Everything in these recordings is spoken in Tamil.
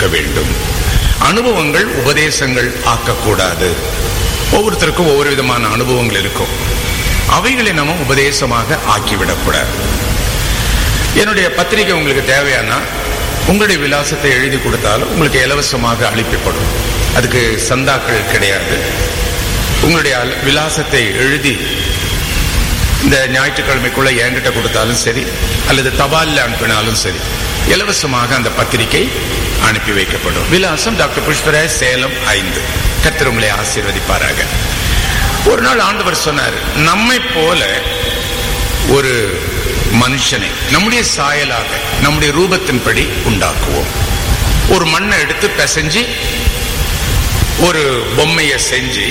இருக்க வேண்டும் அனுபவங்கள் உபதேசங்கள் ஆக்கக்கூடாது ஒவ்வொருத்தருக்கும் ஒவ்வொரு விதமான அனுபவங்கள் இருக்கும் அவைகளை நம்ம உபதேசமாக ஆக்கிவிடக்கூடாது என்னுடைய பத்திரிகை உங்களுக்கு தேவையானா உங்களுடைய விலாசத்தை எழுதி கொடுத்தாலும் உங்களுக்கு இலவசமாக அளிக்கப்படும் அதுக்கு சந்தாக்கள் கிடையாது உங்களுடைய அல- விலாசத்தை எழுதி இந்த ஞாயிற்றுக்கிழமைக்குள்ள என்கிட்ட கொடுத்தாலும் சரி அல்லது தபாலில் அனுப்பினாலும் சரி இலவசமாக அந்த பத்திரிகை அனுப்பி வைக்கப்படும் விலாசம் டாக்டர் புஷ்பராஜ் சேலம் ஐந்து கர்த்தர் உங்களை ஆசீர்வதிப்பாராக ஒரு நாள் ஆண்டவர் சொன்னார் நம்மை போல ஒரு மனுஷனை நம்முடைய சாயலாக நம்முடைய ரூபத்தின்படி உண்டாக்குவோம் ஒரு மண்ணை எடுத்து பிசைஞ்சு ஒரு பொம்மையை செஞ்சு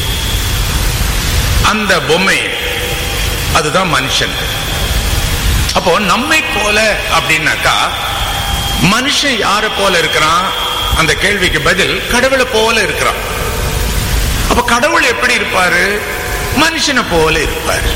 அந்த பொம்மை அதுதான் மனுஷன் அப்போ நம்மை போல அப்படின்னாக்கா மனுஷன் யார போல இருக்கிறான் அந்த கேள்விக்கு பதில் கடவுளை போல இருக்கிறான் அப்ப கடவுள் எப்படி இருப்பாரு மனுஷனை போல இருப்பாரு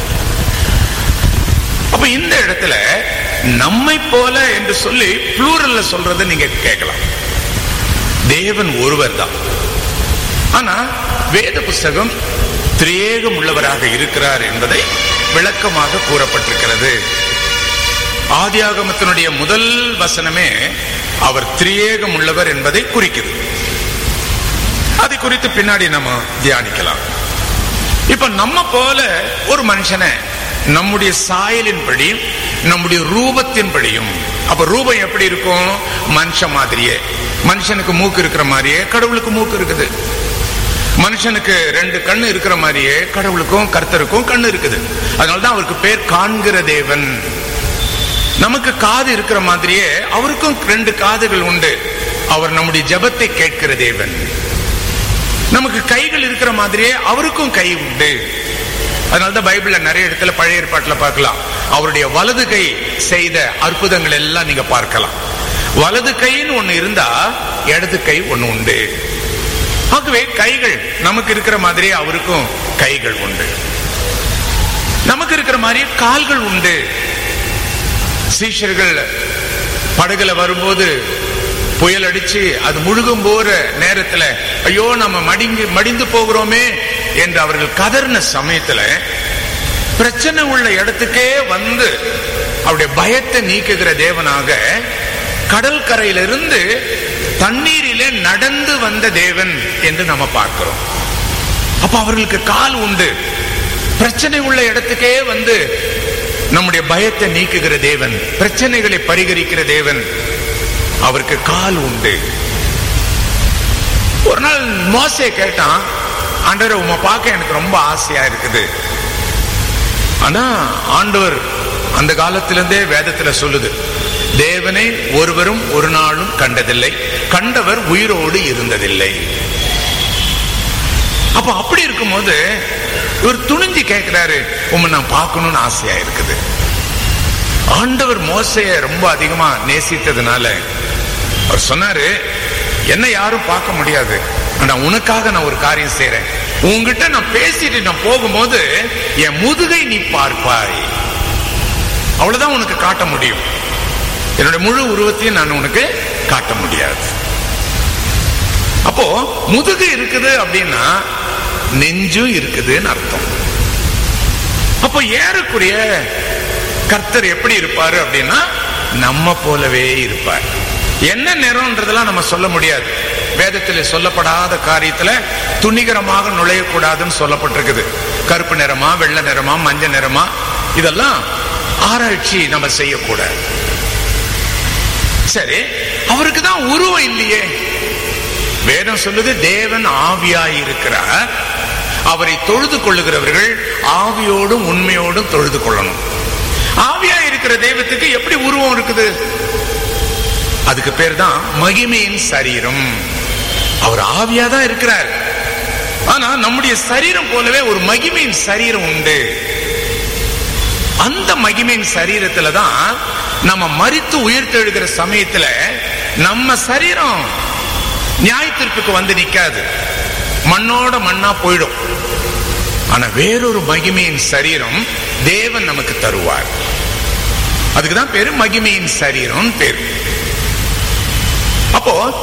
அப்ப இந்த இடத்துல நம்மை போல என்று சொல்லி ப்ளூரல்ல சொல்றதை நீங்க கேட்கலாம் தேவன் ஒருவர் தான் ஆனா வேத புஸ்தகம் திரியேகம் உள்ளவராக இருக்கிறார் என்பதை விளக்கமாக கூறப்பட்டிருக்கிறது ஆதியாகமத்தினுடைய முதல் வசனமே அவர் திரியேகம் உள்ளவர் என்பதை குறிக்குது அதை குறித்து பின்னாடி நம்ம தியானிக்கலாம் இப்ப நம்ம போல ஒரு மனுஷனை நம்முடைய சாயலின்படியும் நம்முடைய ரூபத்தின்படியும் அப்ப ரூபம் எப்படி இருக்கும் மனுஷன் மாதிரியே மனுஷனுக்கு மூக்கு இருக்கிற மாதிரியே கடவுளுக்கு மூக்கு இருக்குது மனுஷனுக்கு ரெண்டு கண்ணு இருக்கிற மாதிரியே கடவுளுக்கும் கர்த்தருக்கும் கண்ணு இருக்குது அதனாலதான் அவருக்கு பேர் காண்கிற தேவன் நமக்கு காது இருக்கிற மாதிரியே அவருக்கும் ரெண்டு காதுகள் உண்டு அவர் நம்முடைய ஜெபத்தை கேட்கிற தேவன் நமக்கு கைகள் இருக்கிற மாதிரியே அவருக்கும் கை உண்டு அதனாலதான் பைபிள்ல நிறைய இடத்துல பழைய ஏற்பாட்டுல பார்க்கலாம் அவருடைய வலது கை செய்த அற்புதங்கள் எல்லாம் நீங்க பார்க்கலாம் வலது கைன்னு ஒண்ணு இருந்தா இடது கை ஒண்ணு உண்டு ஆகவே கைகள் நமக்கு இருக்கிற மாதிரியே அவருக்கும் கைகள் உண்டு நமக்கு இருக்கிற மாதிரியே கால்கள் உண்டு சீஷர்கள் படகுல வரும்போது புயல் அடிச்சு அது முழுகும் போற நேரத்துல ஐயோ நம்ம மடிங்கு மடிந்து போகிறோமே என்று அவர்கள் கதறின சமயத்துல பிரச்சனை உள்ள இடத்துக்கே வந்து அவருடைய பயத்தை நீக்குகிற தேவனாக கடல் கரையிலிருந்து தண்ணீரிலே நடந்து வந்த தேவன் என்று நம்ம பார்க்கிறோம் அப்ப அவர்களுக்கு கால் உண்டு பிரச்சனை உள்ள இடத்துக்கே வந்து நம்முடைய பயத்தை நீக்குகிற தேவன் பிரச்சனைகளை பரிகரிக்கிற தேவன் அவருக்கு கால் உண்டு ஒரு நாள் மோசே கேட்டான் ஆண்டவர் உமை பார்க்க எனக்கு ரொம்ப ஆசையா இருக்குது ஆனா ஆண்டவர் அந்த காலத்திலிருந்தே வேதத்துல சொல்லுது தேவனை ஒருவரும் ஒரு நாளும் கண்டதில்லை கண்டவர் உயிரோடு இருந்ததில்லை அப்ப அப்படி இருக்கும்போது இவர் துணிஞ்சு கேட்கிறாரு உம்மை நான் பார்க்கணும்னு ஆசையா இருக்குது ஆண்டவர் மோசைய ரொம்ப அதிகமா நேசித்ததுனால அவர் சொன்னாரு என்ன யாரும் பார்க்க முடியாது ஆனா உனக்காக நான் ஒரு காரியம் செய்றேன் உன்கிட்ட நான் பேசிட்டு நான் போகும்போது என் முதுகை நீ பார்ப்பாய் அவ்வளவுதான் உனக்கு காட்ட முடியும் என்னுடைய முழு உருவத்தையும் நான் உனக்கு காட்ட முடியாது அப்போ முதுகு இருக்குது அப்படின்னா நெஞ்சும் இருக்குதுன்னு அர்த்தம் அப்போ ஏறக்கூடிய கர்த்தர் எப்படி இருப்பாரு அப்படின்னா நம்ம போலவே இருப்பார் என்ன நிறம்ன்றதெல்லாம் நம்ம சொல்ல முடியாது வேதத்தில் சொல்லப்படாத காரியத்துல துணிகரமாக நுழையக்கூடாதுன்னு சொல்லப்பட்டிருக்குது கருப்பு நிறமா வெள்ளை நிறமா மஞ்சள் நிறமா இதெல்லாம் ஆராய்ச்சி நம்ம செய்யக்கூடாது சரி அவருக்கு தான் உருவம் இல்லையே வேதம் சொல்லுது தேவன் ஆவியாய் இருக்கிறார் அவரை தொழுது கொள்ளுகிறவர்கள் ஆவியோடும் உண்மையோடும் தொழுது கொள்ளணும் ஆவியாய் இருக்கிற தெய்வத்துக்கு எப்படி உருவம் இருக்குது அதுக்கு பேர் தான் மகிமையின் சரீரம் அவர் ஆவியா தான் இருக்கிறார் ஆனா நம்முடைய சரீரம் போலவே ஒரு மகிமையின் சரீரம் உண்டு அந்த மகிமையின் சரீரத்துல தான் நம்ம மறித்து உயிர்த்தெழுகிற சமயத்துல நம்ம சரீரம் நியாயத்திற்கு வந்து நிக்காது மண்ணோட மண்ணா போயிடும் ஆனா வேறொரு மகிமையின் சரீரம் தேவன் நமக்கு தருவார் அதுக்குதான் பேரு மகிமையின் சரீரம் பேரு அப்போ